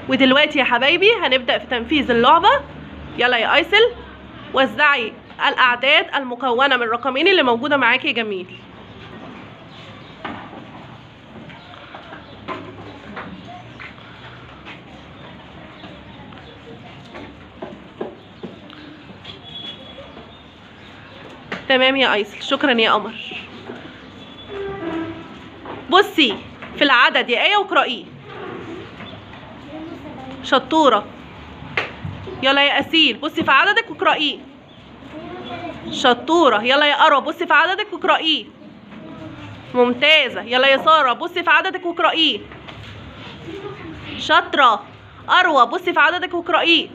ودلوقتي يا حبايبي هنبدأ في تنفيذ اللعبة يلا يا ايسل وزعي الأعداد المكونة من الرقمين اللي موجودة معاكي يا جميل تمام يا ايسل شكرا يا قمر بصي في العدد يا ايه واقرأيه شطورة يلا يا أسيل بصي في عددك واقرأيه شطورة يلا يا أروى بصي في عددك واقرأيه ممتازة يلا يا سارة بصي في عددك واقرأيه شاطرة أروى بصي في عددك واقرأيه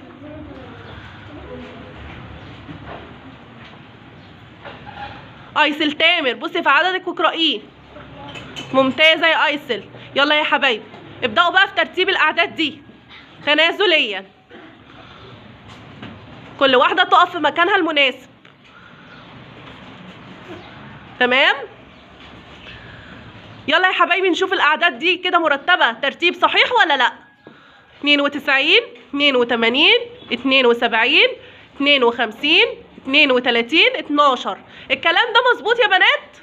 ايسل تامر بصي في عددك واقرأيه ممتازة يا ايسل يلا يا حبايبي ابدأوا بقى في ترتيب الأعداد دي تنازليا كل واحدة تقف في مكانها المناسب تمام يلا يا حبايبي نشوف الأعداد دي كده مرتبة ترتيب صحيح ولا لأ 92 82 72 52 32 12 الكلام ده مظبوط يا بنات؟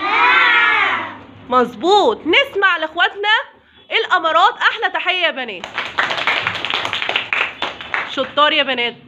مظبوط نسمع لاخواتنا الامارات احلى تحيه يا بنات شطار يا بنات